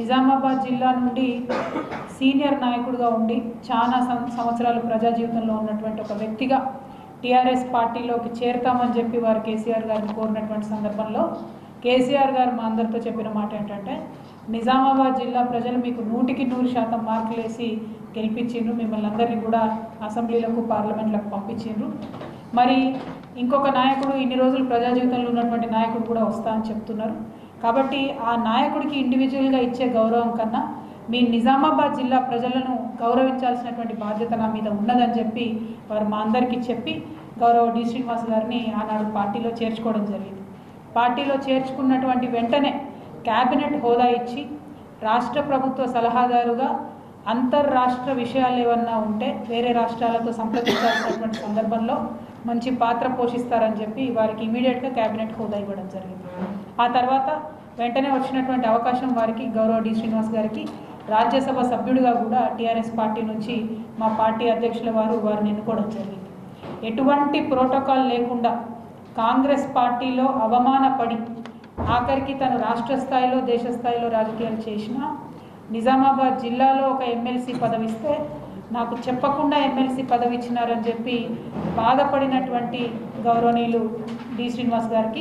నిజామాబాద్ జిల్లా నుండి సీనియర్ నాయకుడిగా ఉండి చాలా సం- సంవత్సరాలు ప్రజా జీవితంలో ఉన్నటువంటి ఒక వ్యక్తిగా టీఆర్ఎస్ పార్టీలోకి చేరుతామని చెప్పి వారు కేసీఆర్ గారిని కోరినటువంటి సందర్భంలో కేసీఆర్ గారు మా అందరితో చెప్పిన మాట ఏంటంటే నిజామాబాద్ జిల్లా ప్రజలు మీకు నూటికి నూరు శాతం మార్కులు వేసి గెలిపించిండ్రు మిమ్మల్ని అందరినీ కూడా అసెంబ్లీలకు పార్లమెంట్లకు పంపించిండ్రు మరి ఇంకొక నాయకుడు ఇన్ని రోజులు ప్రజా జీవితంలో ఉన్నటువంటి నాయకుడు కూడా వస్తా అని చెప్తున్నారు కాబట్టి ఆ నాయకుడికి ఇండివిజువల్గా ఇచ్చే గౌరవం కన్నా మీ నిజామాబాద్ జిల్లా ప్రజలను గౌరవించాల్సినటువంటి బాధ్యత నా మీద ఉన్నదని చెప్పి వారు మా అందరికీ చెప్పి గౌరవ డి శ్రీనివాస్ గారిని ఆనాడు పార్టీలో చేర్చుకోవడం జరిగింది పార్టీలో చేర్చుకున్నటువంటి వెంటనే క్యాబినెట్ హోదా ఇచ్చి రాష్ట్ర ప్రభుత్వ సలహాదారుగా అంతర్రాష్ట్ర విషయాలు ఏమన్నా ఉంటే వేరే రాష్ట్రాలతో సంప్రదించాల్సినటువంటి సందర్భంలో మంచి పాత్ర పోషిస్తారని చెప్పి వారికి ఇమీడియట్గా క్యాబినెట్ హోదా ఇవ్వడం జరిగింది ఆ తర్వాత వెంటనే వచ్చినటువంటి అవకాశం వారికి గౌరవ డి శ్రీనివాస్ గారికి రాజ్యసభ సభ్యుడిగా కూడా టీఆర్ఎస్ పార్టీ నుంచి మా పార్టీ అధ్యక్షుల వారు వారిని ఎన్నుకోవడం జరిగింది ఎటువంటి ప్రోటోకాల్ లేకుండా కాంగ్రెస్ పార్టీలో అవమానపడి ఆఖరికి తను రాష్ట్ర స్థాయిలో దేశ స్థాయిలో రాజకీయాలు చేసిన నిజామాబాద్ జిల్లాలో ఒక ఎమ్మెల్సీ పదవి ఇస్తే నాకు చెప్పకుండా ఎమ్మెల్సీ పదవి ఇచ్చినారని చెప్పి బాధపడినటువంటి గౌరవనీయులు డి శ్రీనివాస్ గారికి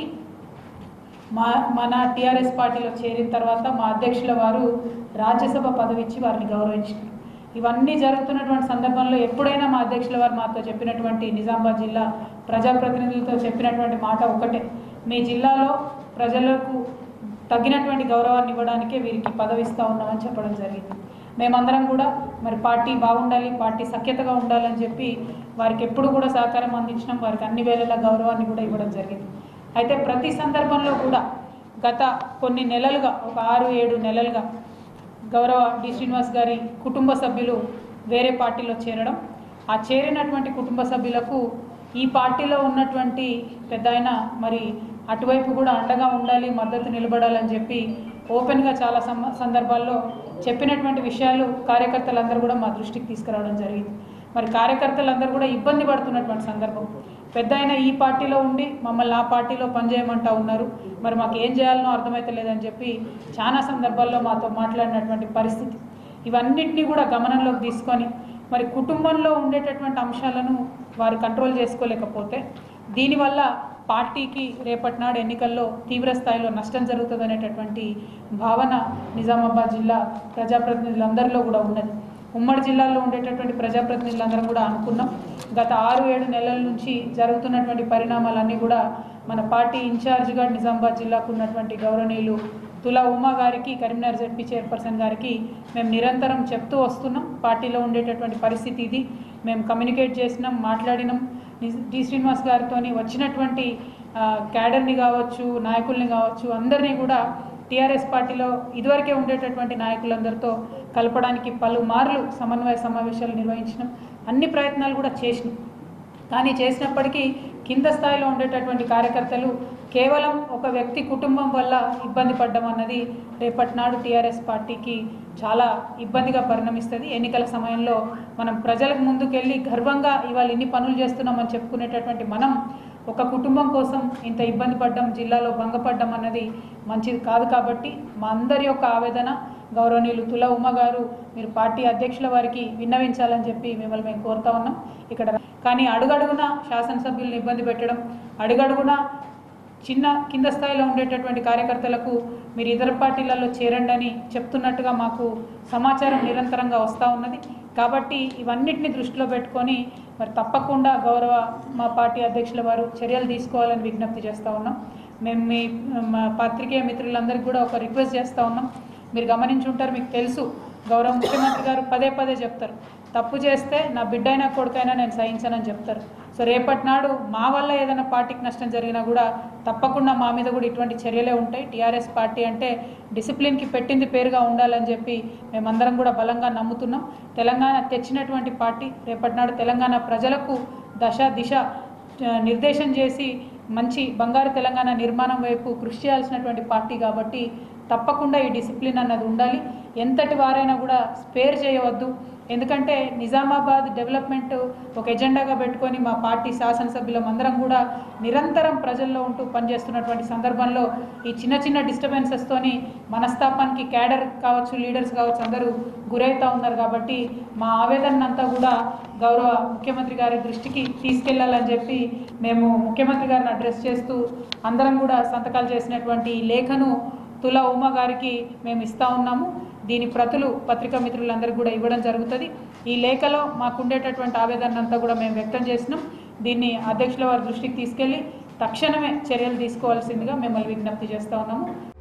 మా మన టీఆర్ఎస్ పార్టీలో చేరిన తర్వాత మా అధ్యక్షుల వారు రాజ్యసభ పదవి ఇచ్చి వారిని గౌరవించారు ఇవన్నీ జరుగుతున్నటువంటి సందర్భంలో ఎప్పుడైనా మా అధ్యక్షుల వారు మాతో చెప్పినటువంటి నిజామాబాద్ జిల్లా ప్రజాప్రతినిధులతో చెప్పినటువంటి మాట ఒకటే మీ జిల్లాలో ప్రజలకు తగినటువంటి గౌరవాన్ని ఇవ్వడానికే వీరికి పదవి ఇస్తా ఉన్నామని చెప్పడం జరిగింది మేమందరం కూడా మరి పార్టీ బాగుండాలి పార్టీ సఖ్యతగా ఉండాలని చెప్పి వారికి ఎప్పుడు కూడా సహకారం అందించడం వారికి అన్ని వేళల గౌరవాన్ని కూడా ఇవ్వడం జరిగింది అయితే ప్రతి సందర్భంలో కూడా గత కొన్ని నెలలుగా ఒక ఆరు ఏడు నెలలుగా గౌరవ డి శ్రీనివాస్ గారి కుటుంబ సభ్యులు వేరే పార్టీలో చేరడం ఆ చేరినటువంటి కుటుంబ సభ్యులకు ఈ పార్టీలో ఉన్నటువంటి పెద్ద ఆయన మరి అటువైపు కూడా అండగా ఉండాలి మద్దతు నిలబడాలని చెప్పి ఓపెన్గా చాలా సమ సందర్భాల్లో చెప్పినటువంటి విషయాలు కార్యకర్తలందరూ కూడా మా దృష్టికి తీసుకురావడం జరిగింది మరి కార్యకర్తలందరూ కూడా ఇబ్బంది పడుతున్నటువంటి సందర్భం పెద్ద ఆయన ఈ పార్టీలో ఉండి మమ్మల్ని ఆ పార్టీలో పనిచేయమంటా ఉన్నారు మరి మాకు ఏం చేయాలనో అర్థమైతలేదని చెప్పి చాలా సందర్భాల్లో మాతో మాట్లాడినటువంటి పరిస్థితి ఇవన్నిటినీ కూడా గమనంలోకి తీసుకొని మరి కుటుంబంలో ఉండేటటువంటి అంశాలను వారు కంట్రోల్ చేసుకోలేకపోతే దీనివల్ల పార్టీకి రేపటి నాడు ఎన్నికల్లో తీవ్ర స్థాయిలో నష్టం జరుగుతుందనేటటువంటి భావన నిజామాబాద్ జిల్లా ప్రజాప్రతినిధులందరిలో కూడా ఉన్నది ఉమ్మడి జిల్లాలో ఉండేటటువంటి ప్రజాప్రతినిధులందరం కూడా అనుకున్నాం గత ఆరు ఏడు నెలల నుంచి జరుగుతున్నటువంటి పరిణామాలన్నీ కూడా మన పార్టీ ఇన్ఛార్జిగా నిజామాబాద్ జిల్లాకు ఉన్నటువంటి గౌరవనీయులు తులా ఉమా గారికి కరీంనగర్ జెడ్పీ చైర్పర్సన్ గారికి మేము నిరంతరం చెప్తూ వస్తున్నాం పార్టీలో ఉండేటటువంటి పరిస్థితి ఇది మేము కమ్యూనికేట్ చేసినాం మాట్లాడినాం ని- డి శ్రీనివాస్ గారితో వచ్చినటువంటి ఆ, క్యాడర్ని కావచ్చు నాయకుల్ని కావచ్చు అందరినీ కూడా టీఆర్ఎస్ పార్టీలో ఇదివరకే ఉండేటటువంటి నాయకులందరితో కలపడానికి పలుమార్లు సమన్వయ సమావేశాలు నిర్వహించినాం అన్ని ప్రయత్నాలు కూడా చేసినాం కానీ చేసినప్పటికీ కింద స్థాయిలో ఉండేటటువంటి కార్యకర్తలు కేవలం ఒక వ్యక్తి కుటుంబం వల్ల ఇబ్బంది పడ్డం అన్నది రేపటి నాడు టీఆర్ఎస్ పార్టీకి చాలా ఇబ్బందిగా పరిణమిస్తుంది ఎన్నికల సమయంలో మనం ప్రజలకు ముందుకెళ్ళి గర్వంగా ఇవాళ ఇన్ని పనులు చేస్తున్నామని చెప్పుకునేటటువంటి మనం ఒక కుటుంబం కోసం ఇంత ఇబ్బంది పడ్డం జిల్లాలో భంగపడ్డం అన్నది మంచిది కాదు కాబట్టి మా అందరి యొక్క ఆవేదన గౌరవనీయులు తుల ఉమ గారు మీరు పార్టీ అధ్యక్షుల వారికి విన్నవించాలని చెప్పి మిమ్మల్ని మేము కోరుతా ఉన్నాం ఇక్కడ కానీ అడుగడుగున శాసనసభ్యులను ఇబ్బంది పెట్టడం అడుగడుగున చిన్న కింద స్థాయిలో ఉండేటటువంటి కార్యకర్తలకు మీరు ఇతర పార్టీలలో చేరండి అని చెప్తున్నట్టుగా మాకు సమాచారం నిరంతరంగా వస్తూ ఉన్నది కాబట్టి ఇవన్నిటిని దృష్టిలో పెట్టుకొని మరి తప్పకుండా గౌరవ మా పార్టీ అధ్యక్షుల వారు చర్యలు తీసుకోవాలని విజ్ఞప్తి చేస్తూ ఉన్నాం మేము మీ మా పాత్రికేయ మిత్రులందరికీ కూడా ఒక రిక్వెస్ట్ చేస్తూ ఉన్నాం మీరు గమనించి ఉంటారు మీకు తెలుసు గౌరవ ముఖ్యమంత్రి గారు పదే పదే చెప్తారు తప్పు చేస్తే నా బిడ్డైనా కొడుకైనా నేను సహించనని చెప్తారు సో రేపటి నాడు మా వల్ల ఏదైనా పార్టీకి నష్టం జరిగినా కూడా తప్పకుండా మా మీద కూడా ఇటువంటి చర్యలే ఉంటాయి టీఆర్ఎస్ పార్టీ అంటే డిసిప్లిన్కి పెట్టింది పేరుగా ఉండాలని చెప్పి మేమందరం కూడా బలంగా నమ్ముతున్నాం తెలంగాణ తెచ్చినటువంటి పార్టీ రేపటి నాడు తెలంగాణ ప్రజలకు దశ దిశ ఆ, నిర్దేశం చేసి మంచి బంగారు తెలంగాణ నిర్మాణం వైపు కృషి చేయాల్సినటువంటి పార్టీ కాబట్టి తప్పకుండా ఈ డిసిప్లిన్ అన్నది ఉండాలి ఎంతటి వారైనా కూడా స్పేర్ చేయవద్దు ఎందుకంటే నిజామాబాద్ డెవలప్మెంట్ ఒక ఎజెండాగా పెట్టుకొని మా పార్టీ శాసనసభ్యులం అందరం కూడా నిరంతరం ప్రజల్లో ఉంటూ పనిచేస్తున్నటువంటి సందర్భంలో ఈ చిన్న చిన్న డిస్టర్బెన్సెస్తోని మనస్తాపానికి క్యాడర్ కావచ్చు లీడర్స్ కావచ్చు అందరూ గురవుతూ ఉన్నారు కాబట్టి మా ఆవేదన అంతా కూడా గౌరవ ముఖ్యమంత్రి గారి దృష్టికి తీసుకెళ్లాలని చెప్పి మేము ముఖ్యమంత్రి గారిని అడ్రస్ చేస్తూ అందరం కూడా సంతకాలు చేసినటువంటి ఈ లేఖను తులా ఉమా గారికి మేము ఇస్తా ఉన్నాము దీని ప్రతులు పత్రికా మిత్రులందరికీ కూడా ఇవ్వడం జరుగుతుంది ఈ లేఖలో మాకుండేటటువంటి ఆవేదన అంతా కూడా మేము వ్యక్తం చేసినాం దీన్ని అధ్యక్షుల వారి దృష్టికి తీసుకెళ్ళి తక్షణమే చర్యలు తీసుకోవాల్సిందిగా మిమ్మల్ని విజ్ఞప్తి చేస్తూ ఉన్నాము